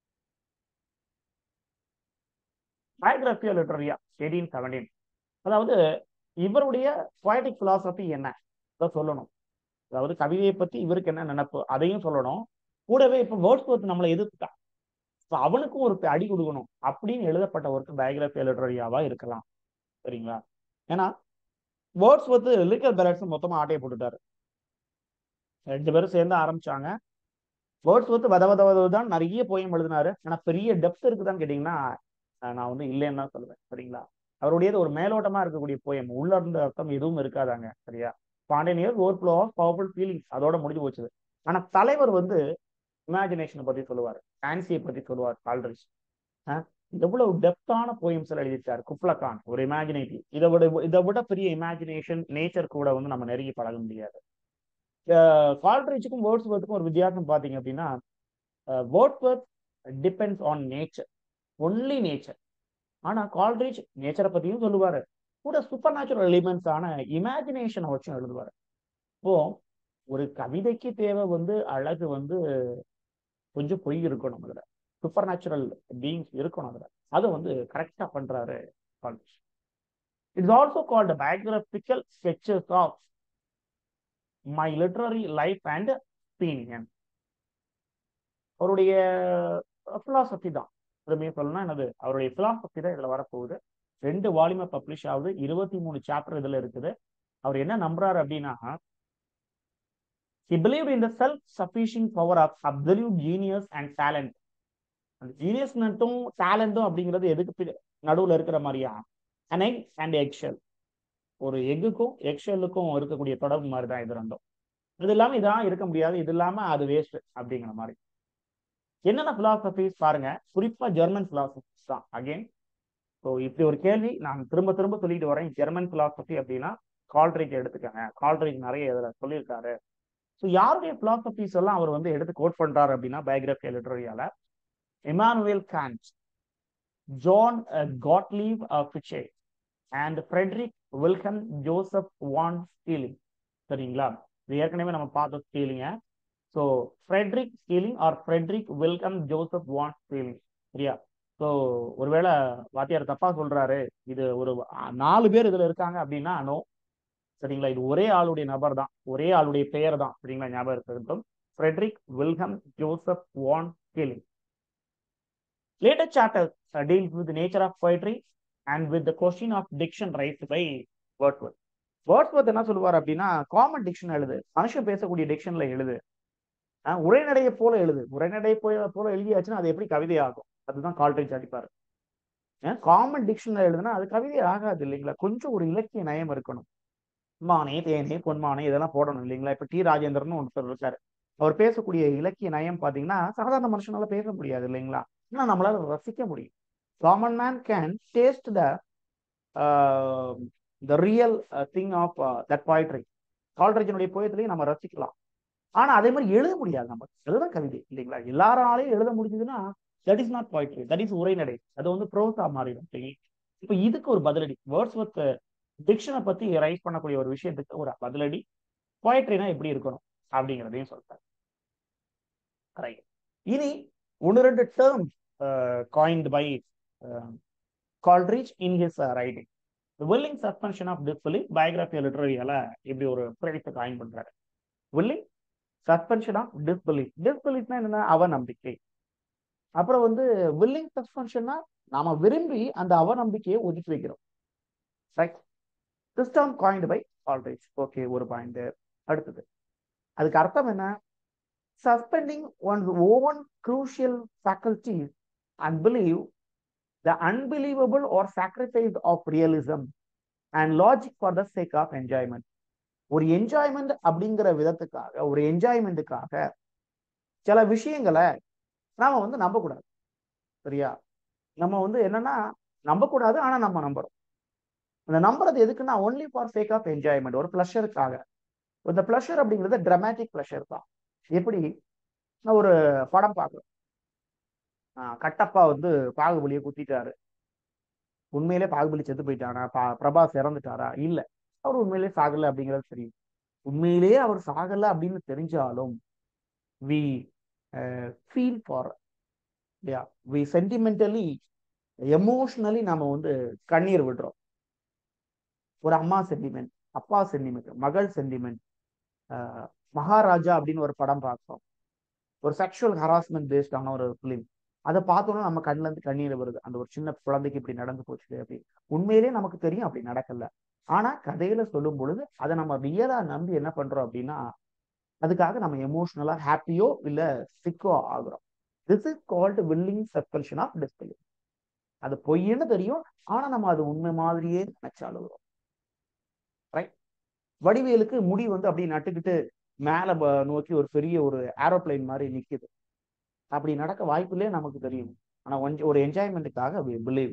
Biographia Literaria eighteen seventeen அதாவது இவருடைய poetic philosophy என்ன அதை சொல்லணும் அதாவது கவிதையை பத்தி இவருக்கு என்ன நினைப்பு அதையும் சொல்லணும் கூடவே இப்ப வேர்ட்ஸ் நம்மளை எதிர்த்துட்டான் So அவனுக்கும் ஒரு அடி கொடுக்கணும் அப்படின்னு எழுதப்பட்ட ஒர்க் பயோகிராஃபி லிட்டரியாவா இருக்கலாம் சரிங்களா ஏன்னா வேர்ட்ஸ் வந்து லிரிக்கல் பேலட்ஸ் மொத்தமா ஆட்டையை போட்டுட்டாரு ரெண்டு பேரும் சேர்ந்து ஆரம்பிச்சாங்க வேர்ட்ஸ் வந்து வத வத வத தான் நிறைய போயம் எழுதினாரு ஆனா பெரிய டெப்த் இருக்குதான்னு கேட்டீங்கன்னா அஹ் நான் வந்து இல்லைன்னு தான் சொல்லுவேன் சரிங்களா அவருடையது ஒரு மேலோட்டமா இருக்கக்கூடிய போயம் உள்ள இருந்த அர்த்தம் எதுவும் இருக்காதாங்க சரியா spontaneous overflow of powerful feelings அதோட முடிஞ்சு போச்சுது ஆனா தலைவர் வந்து இமேஜினேஷனை பத்தி சொல்லுவார் ஃபேன்சியை பத்தி சொல்லுவார் கால்ரிச் எவ்வளவு டெப்தான போயம்ஸ் எல்லாம் எழுதிட்டார் குப்லகான் ஒரு இமேஜினேட்டிவ் இதை விட இதை விட பெரிய இமேஜினேஷன் நேச்சர் கூட வந்து நம்ம நெருங்கி பழக முடியாது கால்ட்ரிச்சுக்கும் வேர்ட்ஸ்வர்த்துக்கும் ஒரு வித்தியாசம் பார்த்தீங்க அப்படின்னா Wordsworth depends on nature only nature ஆனா கால்ட்ரிச் நேச்சரை பத்தியும் சொல்லுவாரு கூட சூப்பர் நேச்சுரல் எலிமெண்ட்ஸ் ஆன இமேஜினேஷனை வச்சும் எழுதுவாரு இப்போ ஒரு கவிதைக்கு தேவை வந்து அழகு வந்து கொஞ்சம் பொய் இருக்கணும் அதுல சூப்பர் நேச்சுரல் பீயிங்ஸ் இருக்கணும் அதுல அதை வந்து கரெக்டா பண்றாரு Coleridge it's also called biographical sketches of my literary life and opinion அவருடைய பிலாசபி தான் திரும்பியும் சொல்லணும்னா என்னது அவருடைய பிலாசபி தான் இதுல வரப்போகுது ரெண்டு வால்யூமை பப்ளிஷ் ஆகுது இருபத்தி மூணு சாப்டர் இதுல இருக்குது அவர் என்ன நம்புறாரு அப்படின்னா he believed in the self sufficient power of absolute genius and talent அந்த ஜீனியஸ் நட்டும் டேலண்ட்டும் அப்படிங்கிறது எதுக்கு நடுவுல இருக்கிற மாதிரியா an egg and eggshell ஒரு எக்குக்கும் எக்ஷெல்லுக்கும் இருக்கக்கூடிய தொடர்பு மாதிரி தான் இது ரெண்டும் இது இல்லாம இதான் இருக்க முடியாது இது இல்லாம அது வேஸ்ட் அப்படிங்கிற மாதிரி என்னென்ன பிலாசபிஸ் பாருங்க குறிப்பா ஜெர்மன் பிலாசபிஸ் தான் அகைன் ஸோ இப்படி ஒரு கேள்வி நான் திரும்ப திரும்ப சொல்லிட்டு வரேன் ஜெர்மன் பிலாசபி அப்படின்னா கால்ட்ரிக் எடுத்துக்கங்க கால்ட்ரிக் நிறைய இதுல சொல்லியிருக்காரு ஸோ யாருடைய பிலாசபிஸ் எல்லாம் அவர் வந்து எடுத்து கோட் பண்றாரு அப்படின்னா பயோகிராஃபி லிட்டரரியால Immanuel Kant John Gottlieb Fichte and Friedrich Wilhelm Joseph von Schelling சரிங்களா இது ஏற்கனவே நம்ம பார்த்தோம் ஸ்டீலிங்க so Friedrich Schelling or Friedrich Wilhelm Joseph von Schelling சரியா ஸோ ஒருவேளை வாத்தியார் தப்பா சொல்றாரு இது ஒரு நாலு பேர் இதுல இருக்காங்க அப்படின்னா நோ சரிங்களா இது ஒரே ஆளுடைய நபர் தான் ஒரே ஆளுடைய பெயர் தான் சரிங்களா ஞாபகம் இருக்கட்டும் Friedrich Wilhelm Joseph von Schelling later chapter deals with nature of poetry and with the question of diction right by Wordsworth Wordsworth என்ன சொல்லுவார் அப்படின்னா காமன் டிக்ஷன் எழுது மனுஷன் பேசக்கூடிய டிக்ஷன்ல எழுது அஹ் உரைநடையை போல எழுது உரைநடை போல போல எழுதியாச்சுன்னா அது எப்படி கவிதை ஆகும் அதுதான் கால்ட்ரிச் அடிப்பாரு காமன் டிக்ஷன்ல எழுதுனா அது கவிதை ஆகாது இல்லைங்களா கொஞ்சம் ஒரு இலக்கிய நயம் இருக்கணும் மானே தேனே பொன்மானே இதெல்லாம் போடணும் இல்லைங்களா இப்ப டி ராஜேந்திரன் ஒருத்தர் இருக்காரு அவர் பேசக்கூடிய இலக்கிய நயம் பாத்தீங்கன்னா சாதாரண மனுஷனால பேச முடியாது இல்லைங்களா ஆனா நம்மளால ரசிக்க முடியும் common man can taste the the real thing of that poetry கால்ட்ரேஜனுடைய போயத்திலையும் நம்ம ரசிக்கலாம் ஆனா அதே மாதிரி எழுத முடியாது நம்ம அதுதான் கவிதை இல்லைங்களா எல்லாராலையும் எழுத முடிஞ்சதுன்னா that is not poetry that is உரைநடை அது வந்து ப்ரோஸா மாறிடும் சரி இப்ப இதுக்கு ஒரு பதிலடி வேர்ட்ஸ் வித் டிக்ஷனை பத்தி ரைஸ் பண்ணக்கூடிய ஒரு விஷயத்துக்கு ஒரு பதிலடி poetryனா எப்படி இருக்கணும் அப்படிங்கிறதையும் சொல்றாரு ரைட் இனி ஒன்று ரெண்டு term coined by Coleridge in his writing willing suspension of disbelief Biographia லிட்டரரியால இப்படி ஒரு பிரைஸை காயின் பண்றாரு வில்லிங் சஸ்பென்ஷன் ஆஃப் டிஸ்பிலீஃப் டிஸ்பிலீஃப்னா என்ன அவநம்பிக்கை அப்புறம் வந்து வில்லிங் சஸ்பென்ஷன்னா நாம விரும்பி அந்த அவநம்பிக்கையை ஒதுக்கி வைக்கிறோம் right system coined by Coleridge okay ஒரு பாயிண்ட் அடுத்தது அதுக்கு அர்த்தம் என்ன suspending one own crucial faculties and believe the unbelievable or sacrifice of realism and logic for the sake of enjoyment ஒரு என்ஜாய்மெண்ட் அப்படிங்கிற விதத்துக்காக ஒரு என்ஜாய்மெண்ட்டுக்காக சில விஷயங்களை நாம வந்து நம்பக்கூடாது சரியா நம்ம வந்து என்னன்னா நம்பக்கூடாது ஆனா நம்ம நம்புறோம் அந்த நம்புறது எதுக்குன்னா only for sake of enjoyment ஒரு ப்ளஷருக்காக இந்த ப்ளஷர் அப்படிங்கிறது ட்ரமாட்டிக் ப்ளஷர் தான் எப்படி நான் ஒரு படம் பார்க்குறேன் கட்டப்பா வந்து பாகுபலியை குத்திட்டாரு உண்மையிலே பாகுபலி செத்து போயிட்டானா பா பிரபாஸ் இறந்துட்டாரா இல்ல அவர் உண்மையிலே சாகல அப்படிங்கிறது தெரியும் உண்மையிலேயே அவர் சாகல அப்படின்னு தெரிஞ்சாலும் வி ஃபீல் ஃபார் இல்லையா வி சென்டிமெண்டலி எமோஷ்னலி நாம வந்து கண்ணீர் விடுறோம் ஒரு அம்மா சென்டிமெண்ட் அப்பா சென்டிமெண்ட் மகள் சென்டிமெண்ட் மகாராஜா அப்படின்னு ஒரு படம் பார்த்தோம் ஒரு செக்ஷுவல் ஹராஸ்மெண்ட் பேஸ்டான ஒரு ஃபிலிம் அதை பார்த்தோன்னா நம்ம கண்ணுல இருந்து கண்ணீர் வருது அந்த ஒரு சின்ன குழந்தைக்கு இப்படி நடந்து போச்சு அப்படி உண்மையிலேயே நமக்கு தெரியும் அப்படி நடக்கல ஆனா கதையில சொல்லும் பொழுது அதை நம்ம ரியலா நம்பி என்ன பண்றோம் அப்படின்னா அதுக்காக நம்ம எமோஷனலா ஹாப்பியோ இல்ல சிக்கோ ஆகுறோம் this is called willing suspension of disbelief அது பொய்ன்னு தெரியும் ஆனா நம்ம அது உண்மை மாதிரியே நினைச்சு அழுகுறோம் ரைட் வடிவேலுக்கு முடி வந்து அப்படி நட்டுக்கிட்டு மேல நோக்கி ஒரு பெரிய ஒரு ஏரோப்ளைன் மாதிரி நிக்குது அப்படி நடக்க வாய்ப்பில்லையே நமக்கு தெரியும் ஆனா ஒரு என்ஜாய்மெண்ட்டுக்காக பிலீவ்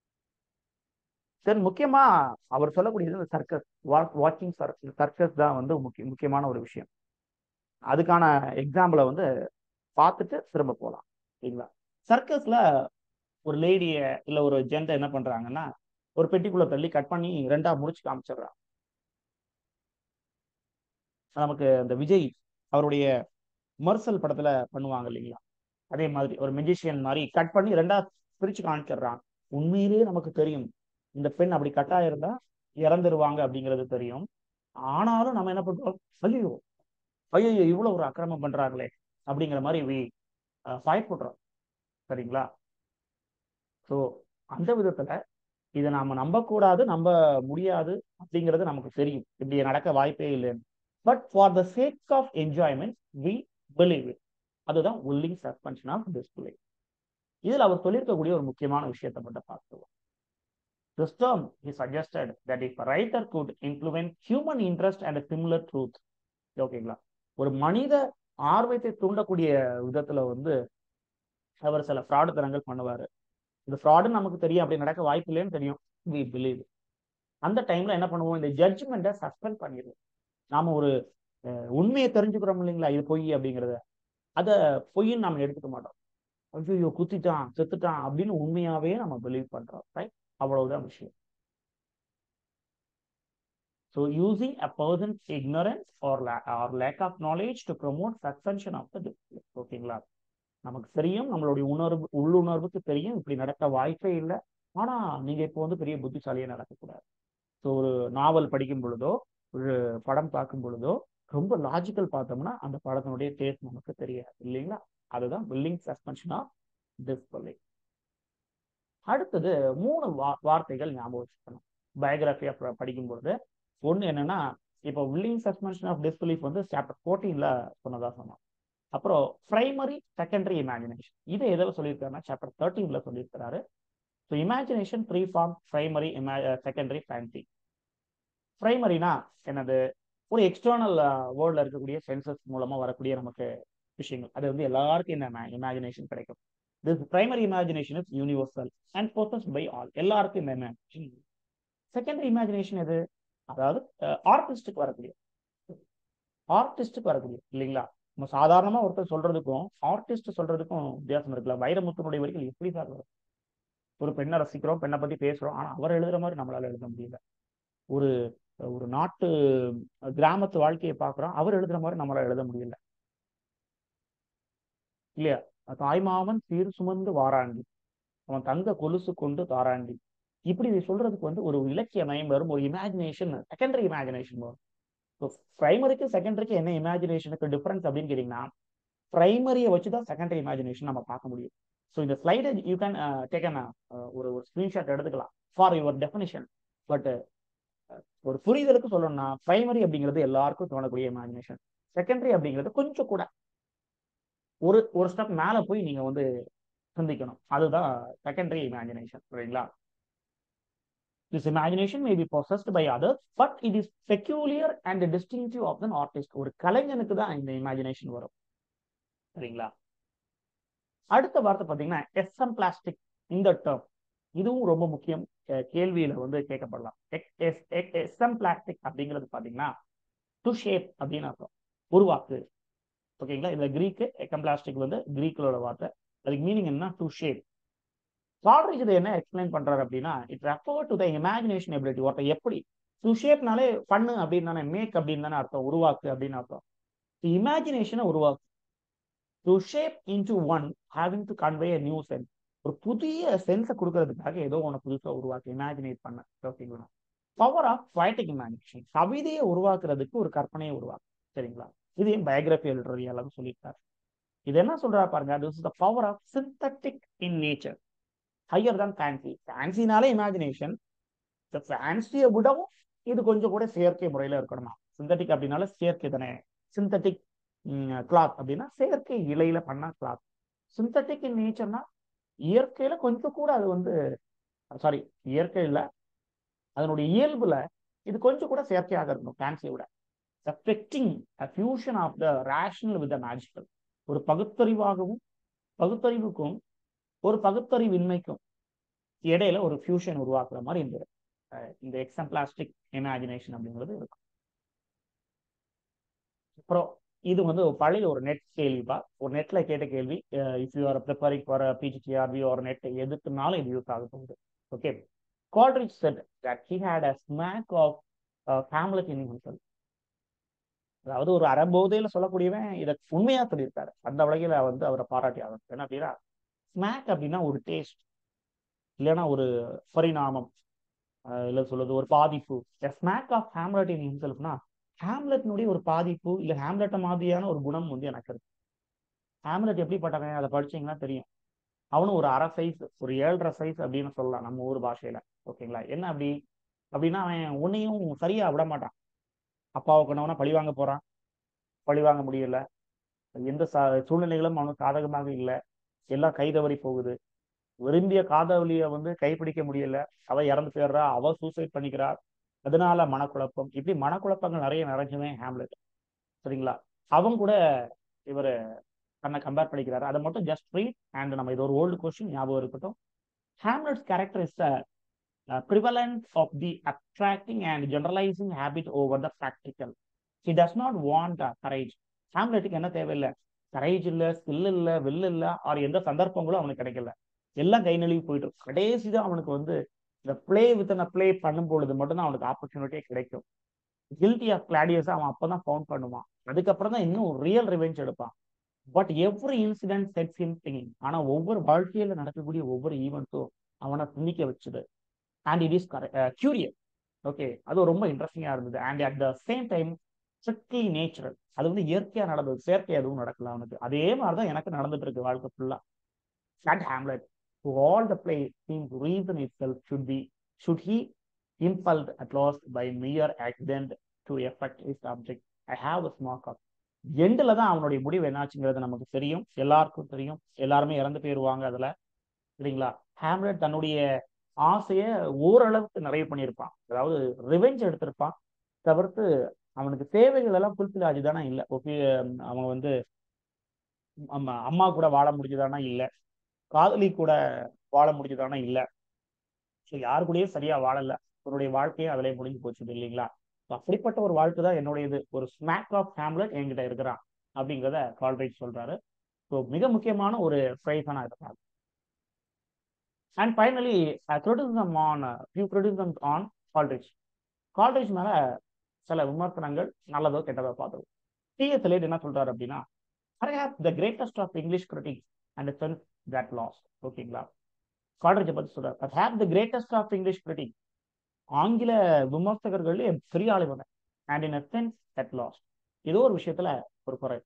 தென் முக்கியமா அவர் சொல்லக்கூடியது சர்க்கஸ் வாக்கிங் சர்க்கஸ் தான் வந்து முக்கிய முக்கியமான ஒரு விஷயம் அதுக்கான எக்ஸாம்பிளை வந்து பார்த்துட்டு திரும்ப போகலாம் சரிங்களா சர்க்கஸ்ல ஒரு லேடிய இல்ல ஒரு ஜென்ட என்ன பண்றாங்கன்னா ஒரு பெட்டிக்குள்ள தள்ளி கட் பண்ணி ரெண்டா முடிச்சு காமிச்சிடுறாங்க நமக்கு அந்த விஜய் அவருடைய மர்சல் படத்துல பண்ணுவாங்க இல்லைங்களா அதே மாதிரி ஒரு மெஜிஷியன் மாதிரி கட் பண்ணி ரெண்டா பிரிச்சு காமிச்சிடுறான் உண்மையிலேயே நமக்கு தெரியும் இந்த பெண் அப்படி கட்டா இருந்தா இறந்துருவாங்க அப்படிங்கிறது தெரியும் ஆனாலும் நம்ம என்ன பண்றோம் ஐயோ ஐயோ இவ்வளவு ஒரு அக்கிரமம் பண்றாங்களே அப்படிங்கிற மாதிரி வி பயப்படுறோம் சரிங்களா ஸோ அந்த விதத்துல இதை நாம நம்பக்கூடாது நம்ப முடியாது அப்படிங்கிறது நமக்கு தெரியும் இப்படி நடக்க வாய்ப்பே இல்லைன்னு but for the sake of enjoyment we believe it அதுதான் உள்ளிங் சஸ்பென்ஷன் ஆஃப் டிஸ்பிளே இதில் அவர் சொல்லியிருக்கக்கூடிய ஒரு முக்கியமான விஷயத்தை மட்டும் பார்த்துருவோம் This term he suggested that if a writer could influence human interest and a similar truth ஓகேங்களா ஒரு மனித ஆர்வத்தை தூண்டக்கூடிய விதத்துல வந்து அவர் சில ஃப்ராடு தனங்கள் பண்ணுவாரு இந்த ஃப்ராடு நமக்கு தெரியும் அப்படி நடக்க வாய்ப்பு இல்லைன்னு தெரியும் வி பிலீவ் அந்த டைம்ல என்ன பண்ணுவோம் இந்த ஜட்ஜ்மெண்ட்டை சஸ்பெண்ட் பண்ணிடுவோம் நாம ஒரு உண்மையை தெரிஞ்சுக்கிறோம் இல்லைங்களா இது பொய் அப்படிங்கிறத அதை பொய்ன்னு நம்ம எடுத்துக்க மாட்டோம் ஐயோ குத்திட்டான் செத்துட்டான் அப்படின்னு உண்மையாவே நம்ம பிலீவ் பண்றோம் ரைட் அவ்வளவுதான் விஷயம் so using a person's ignorance or or lack of knowledge to promote suspension of the disbelief ஓகேங்களா நமக்கு தெரியும் நம்மளுடைய உணர்வு உள்ளுணர்வுக்கு தெரியும் இப்படி நடக்க வாய்ப்பே இல்லை ஆனா நீங்க இப்போ வந்து பெரிய புத்திசாலியா நடக்கக்கூடாது ஸோ ஒரு நாவல் படிக்கும் பொழுதோ ஒரு படம் பார்க்கும் பொழுதோ ரொம்ப லாஜிக்கல் பார்த்தோம்னா அந்த படத்தினுடைய டேஸ்ட் நமக்கு தெரியாது இல்லைங்களா அதுதான் வில்லிங் சஸ்பென்ஷன் ஆஃப் டிஸ்பிளே அடுத்தது மூணு வா வார்த்தைகள் ஞாபகம் வச்சுக்கணும் பயோகிராஃபியா படிக்கும் பொழுது ஒன்று என்னன்னா இப்போ வில்லிங் சஸ்பென்ஷன் ஆஃப் டிஸ்பிலீஃப் வந்து சாப்டர் ஃபோர்டீன்ல சொன்னதா சொன்னோம் அப்புறம் பிரைமரி செகண்டரி இமேஜினேஷன் இதை எதை சொல்லியிருக்காருன்னா சாப்டர் தேர்ட்டீன்ல சொல்லியிருக்கிறாரு so imagination three form primary இமே செகண்டரி ஃபேன்சி பிரைமரினா என்னது ஒரு எக்ஸ்டர்னல் வேர்ல்டில் இருக்கக்கூடிய சென்சஸ் மூலமா வரக்கூடிய நமக்கு விஷயங்கள் அது வந்து எல்லாருக்கும் இந்த இமேஜினேஷன் கிடைக்கும் this primary imagination is universal and possessed by all எல்லாருக்கும் இந்த இமேஜினேஷன் செகண்டரி இமேஜினேஷன் எது அதாவது ஆர்டிஸ்டுக்கு வரக்கூடிய ஆர்டிஸ்டுக்கு வரக்கூடிய இல்லைங்களா நம்ம சாதாரணமா ஒருத்தர் சொல்றதுக்கும் ஆர்டிஸ்ட் சொல்றதுக்கும் வித்தியாசம் இருக்குல்ல வைரமுத்துனுடைய வரிகள் எப்படி சார் வரும் ஒரு பெண்ணை ரசிக்கிறோம் பெண்ணை பத்தி பேசுறோம் ஆனா அவர் எழுதுற மாதிரி நம்மளால எழுத முடியல ஒரு ஒரு நாட்டு கிராமத்து வாழ்க்கையை பார்க்குறோம் அவர் எழுதுற மாதிரி நம்மளால எழுத முடியல இல்லையா தாய்மாமன் சீர் சுமந்து வாராண்டி அவன் தங்க கொலுசு கொண்டு தாராண்டி இப்படி சொல்றதுக்கு வந்து ஒரு இலக்கிய நயம் வரும் ஒரு இமேஜினேஷன் செகண்டரி இமேஜினேஷன் வரும் ஸோ பிரைமரிக்கு செகண்டரிக்கு என்ன இமேஜினேஷனுக்கு டிஃபரன்ஸ் அப்படின்னு கேட்டீங்கன்னா பிரைமரியை வச்சு தான் செகண்டரி இமேஜினேஷன் நம்ம பார்க்க முடியும் ஸோ இந்த ஸ்லைடை யூ கேன் டேக் அன் ஒரு ஒரு ஸ்க்ரீன்ஷாட் எடுத்துக்கலாம் ஃபார் யுவர் டெஃபினிஷன் பட் ஒரு புரிதலுக்கு சொல்லணும்னா பிரைமரி அப்படிங்கிறது எல்லாருக்கும் தோணக்கூடிய இமேஜினேஷன் செகண்டரி அப்படிங்கிறது கொஞ்சம் கூட ஒரு ஒரு ஸ்டெப் மேல போய் நீங்க வந்து சிந்திக்கணும் அதுதான் செகண்டரி இமேஜினேஷன் சரிங்களா This imagination may be possessed by others, but it is peculiar and distinctive of an artist. ஒரு கலைஞனுக்கு தான் இந்த இமேஜினேஷன் வரும் சரிங்களா அடுத்த வார்த்தை பார்த்தீங்கன்னா எஸ்எம் பிளாஸ்டிக் இந்த டேர்ம் இதுவும் ரொம்ப முக்கியம் கேள்வியில வந்து கேட்கப்படலாம் எஸ்எம் பிளாஸ்டிக் அப்படிங்கிறது பார்த்தீங்கன்னா டு ஷேப் அப்படின்னு அர்த்தம் உருவாக்கு ஓகேங்களா இந்த கிரீக்கு எக்கம் பிளாஸ்டிக் வந்து கிரீக்கலோட வார்த்தை அதுக்கு மீனிங் என்ன டு ஷேப் சால்ரிஜ் இதை என்ன எக்ஸ்பிளைன் பண்றாரு அப்படின்னா it refer to the imagination ability ஒருத்த எப்படி டு ஷேப்னாலே பண்ணு அப்படின்னு தானே மேக் அப்படின்னு தானே அர்த்தம் உருவாக்கு அப்படின்னு அர்த்தம் இமேஜினேஷனை உருவாக்கு to shape into one having to convey a new sense ஒரு புதிய சென்ஸை கொடுக்கறதுக்காக ஏதோ ஒன்று புதுசாக உருவாக்கு இமேஜினேட் பண்ண ஓகேங்களா பவர் ஆஃப் பொயட்டிக் இமேஜினேஷன் கவிதையை உருவாக்குறதுக்கு ஒரு கற்பனையை உருவாக்கு சரிங்களா இதையும் பயோகிராஃபி எழுதுறது எல்லாரும் சொல்லியிருக்காரு இது என்ன சொல்றா பாருங்க this is the power of synthetic in nature higher தான் ஃபேன்சி ஃபேன்சினாலே இமேஜினேஷன் இந்த ஃபேன்சியை விடவும் இது கொஞ்சம் கூட செயற்கை முறையில் இருக்கணுமா சிந்தட்டிக் அப்படின்னால செயற்கை தானே சிந்தட்டிக் கிளாத் அப்படின்னா செயற்கை இலையில பண்ண கிளாத் சிந்தட்டிக் இன் நேச்சர்னா இயற்கையில கொஞ்சம் கூட அது வந்து சாரி இயற்கையில் அதனுடைய இயல்புல இது கொஞ்சம் கூட செயற்கையாக இருக்கணும் ஃபேன்சியை விட affecting a fusion of the rational with the magical ஒரு பகுத்தறிவாகவும் பகுத்தறிவுக்கும் ஒரு பகுத்தறிவின்மைக்கும் இடையில ஒரு ஃபியூஷன் உருவாக்குற மாதிரி இந்த இந்த எக்ஸம்பிளாஸ்டிக் இமேஜினேஷன் அப்படிங்கிறது இருக்கும் அப்புறம் இது வந்து பழைய ஒரு நெட் கேள்விப்பா ஒரு நெட்ல கேட்ட கேள்வி if you are preparing for PGTRB ஒரு நெட் எதுக்குனாலும் இது யூஸ் ஆக போகுது okay Coleridge said that he had a smack of family in himself அதாவது ஒரு அறம்போதையில சொல்லக்கூடியவன் இதை உண்மையா சொல்லியிருக்காரு அந்த வகையில வந்து அவரை பாராட்டி ஆகும் என்ன அப்படின்னா ஸ்மாக் அப்படின்னா ஒரு டேஸ்ட் இல்லைன்னா ஒரு பரிணாமம் இல்லை சொல்லுது ஒரு பாதிப்பு ஸ்மாக் ஆஃப் ஹேம்லெட் இன் ஹிம்செல்ஃப்னா ஹேம்லெட்னுடைய ஒரு பாதிப்பு இல்லை ஹேம்லெட்டை மாதிரியான ஒரு குணம் வந்து எனக்கு இருக்கு ஹேம்லெட் எப்படிப்பட்டவன் அதை படிச்சீங்கன்னா தெரியும் அவனும் ஒரு அரை சைஸ் ஒரு ஏழரை சைஸ் அப்படின்னு சொல்லலாம் நம்ம ஊர் பாஷையில ஓகேங்களா என்ன அப்படி அப்படின்னா அவன் உன்னையும் சரியா விட மாட்டான் அப்பாவுக்கு நான் பழி வாங்க போறான் பழி வாங்க முடியல எந்த சூழ்நிலைகளும் அவனுக்கு சாதகமாக இல்லை எல்லாம் கைதவறி போகுது விரும்பிய காதலிய வந்து கைப்பிடிக்க முடியல அவ இறந்து போயிடுறா அவ சூசைட் பண்ணிக்கிறா அதனால மனக்குழப்பம் இப்படி மனக்குழப்பங்கள் நிறைய நிறைஞ்சுவேன் ஹேம்லெட் சரிங்களா அவங்க கூட இவர் தன்னை கம்பேர் பண்ணிக்கிறாரு அதை மட்டும் ஜஸ்ட் ரீட் அண்ட் நம்ம இது ஒரு ஓல்டு கொஸ்டின் ஞாபகம் இருக்கட்டும் Hamlet's character is prevalence of the attracting and generalising habit over the practical he does not want courage ஹேம்லெட்டுக்கு என்ன தேவையில்லை கரேஜ் இல்லை ஸ்கில் இல்லை வில் இல்லை ஆர் எந்த சந்தர்ப்பங்களும் அவனுக்கு கிடைக்கல எல்லாம் கை நழுவி போயிட்டு கடைசி தான் அவனுக்கு வந்து இந்த பிளே வித் அந்த பிளே பண்ணும் பொழுது மட்டும்தான் அவனுக்கு ஆப்பர்ச்சுனிட்டியே கிடைக்கும் கில்ட்டி ஆஃப் கிளாடியஸ் அவன் அப்பதான் ஃபவுண்ட் பண்ணுவான் அதுக்கப்புறம் தான் இன்னும் ரியல் ரிவெஞ்ச் எடுப்பான் but every incident sets him thinking ஆனா ஒவ்வொரு வாழ்க்கையில நடக்கக்கூடிய ஒவ்வொரு ஈவெண்ட்ஸும் அவனை சிந்திக்க வச்சுது and it is curious okay அது ரொம்ப இன்ட்ரெஸ்டிங்கா இருந்தது and at the same time strictly natural அது வந்து இயற்கையா நடந்தது செயற்கை எதுவும் நடக்கல அவனுக்கு அதே மாதிரிதான் எனக்கு நடந்துட்டு இருக்கு வாழ்க்கை ஃபுல்லா that Hamlet to all the play seem reason itself should be should he impelled at last by mere accident to effect his object. I have a small cup. எண்டில் தான் அவனுடைய முடிவு என்னாச்சுங்கிறது நமக்கு தெரியும் எல்லாருக்கும் தெரியும் எல்லாருமே இறந்து போயிடுவாங்க அதுல சரிங்களா ஹேம்லெட் தன்னுடைய ஆசையை ஓரளவுக்கு நிறைய பண்ணியிருப்பான் அதாவது ரிவெஞ்ச் எடுத்திருப்பான் தவிர்த்து அவனுக்கு தேவைகள் எல்லாம் ஃபுல்ஃபில் ஆச்சுதானா இல்லை ஓகே அவன் வந்து அம்மா அம்மா கூட வாழ முடிஞ்சதானா இல்லை காதலி கூட வாழ முடிஞ்சதானா இல்லை ஸோ யாரு கூடயும் சரியா வாழல உன்னுடைய வாழ்க்கையே அதிலே முடிஞ்சு போச்சு இல்லைங்களா அப்படிப்பட்ட ஒரு வாழ்க்கை தான் என்னுடையது ஒரு ஸ்மாக் ஆஃப் ஹேம்லெட் என்கிட்ட இருக்கிறான் அப்படிங்கிறத கால்ரைட் சொல்றாரு ஸோ மிக முக்கியமான ஒரு ஃப்ரைஸா நான் இதை பார்க்குறேன் and finally criticism on few criticisms on Coleridge Coleridge மேல சில விமர்சனங்கள் நல்லதோ கெட்டதோ பார்த்துருவோம் டிஎஸ் லேட் என்ன சொல்றாரு அப்படின்னா perhaps the greatest of English critics and the sense that lost ஓகேங்களா கால்ரிச்சை பத்தி சொல்றாரு perhaps the greatest of English critics ஆங்கில விமர்சகர்கள் பெரிய ஆளுவன and in sense that last ஏதோ ஒரு விஷயத்துல ஒரு குறை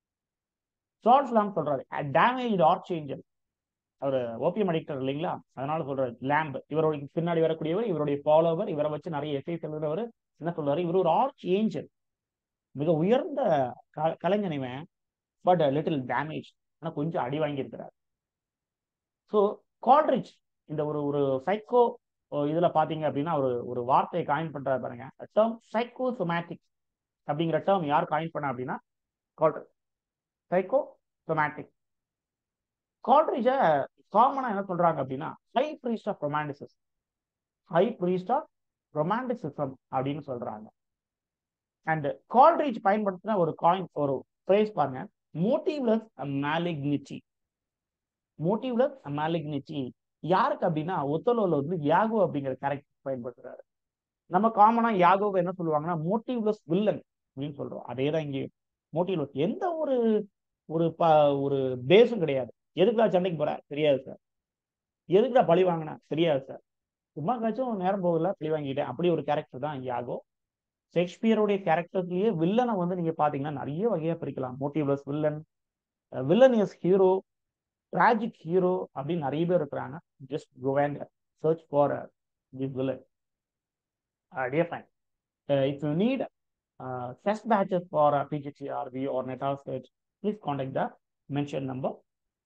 ஜார்ஜ் லாம் சொல்றாரு டேமேஜ் ஆர்ச் ஏஞ்சல் அவர் ஓபியம் அடிக்டர் இல்லைங்களா அதனால சொல்றாரு லேம்ப் இவருடைய பின்னாடி வரக்கூடியவர் இவருடைய ஃபாலோவர் இவரை வச்சு நிறைய எஸ்ஐஸ் எழுதுறவர் என்ன சொல்றாரு இவர் ஒரு ஆர்ச் ஏஞ்சல் மிக உயர்ந்த கலைஞனிவன் பட் லிட்டில் டேமேஜ் ஆனா கொஞ்சம் அடி வாங்கியிருக்கிறார் ஸோ கால்ரிச் இந்த ஒரு ஒரு சைக்கோ இதுல பாத்தீங்க அப்படின்னா ஒரு ஒரு வார்த்தையை காயின் பண்றாரு பாருங்க டேர்ம் சைக்கோசொமேட்டிக் அப்படிங்கிற டேர்ம் யார் காயின் பண்ண அப்படின்னா கால்ட்ரிச் சைக்கோ சொமேட்டிக் கால்ட்ரிஜ காமனா என்ன சொல்றாங்க அப்படின்னா high priest of romanticism high priest of romanticism அப்படின்னு சொல்றாங்க அண்ட் கால்ட்ரிச் பயன்படுத்தின ஒரு காயின் ஒரு ஃப்ரேஸ் பாருங்க மோட்டிவ்லெஸ் மேலிக்னிட்டி மோட்டிவ்லெஸ் மேலிக்னிட்டி யாருக்கு அப்படின்னா ஒத்தலோல வந்து யாகோ அப்படிங்கிற கேரக்டர் பயன்படுத்துறாரு நம்ம காமனா யாகோவை என்ன சொல்லுவாங்கன்னா மோட்டிவ்லெஸ் வில்லன் அப்படின்னு சொல்றோம் அதே தான் இங்கே மோட்டிவ்லெஸ் எந்த ஒரு ஒரு ப ஒரு பேஸும் கிடையாது எதுக்குடா சண்டைக்கு போற தெரியாது சார் எதுக்குடா பழி வாங்கின தெரியாது சார் சும்மா காச்சும் நேரம் போகல பழி வாங்கிட்டேன் அப்படி ஒரு கேரக்டர் தான் யாகோ ஷேக்ஸ்பியருடைய கேரக்டர்லயே வில்லனை வந்து நீங்க பாத்தீங்கன்னா நிறைய வகையா பிரிக்கலாம் motiveless villain villain is hero tragic hero அப்படின்னு நிறைய பேர் இருக்கிறாங்க just go and search for this villain dear fine if you need test batches for uh, PGTRV or NETA search, please contact the mentioned number.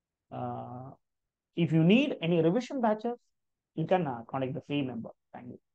Uh, if you need any revision batches, you can uh, contact the same number. Thank you.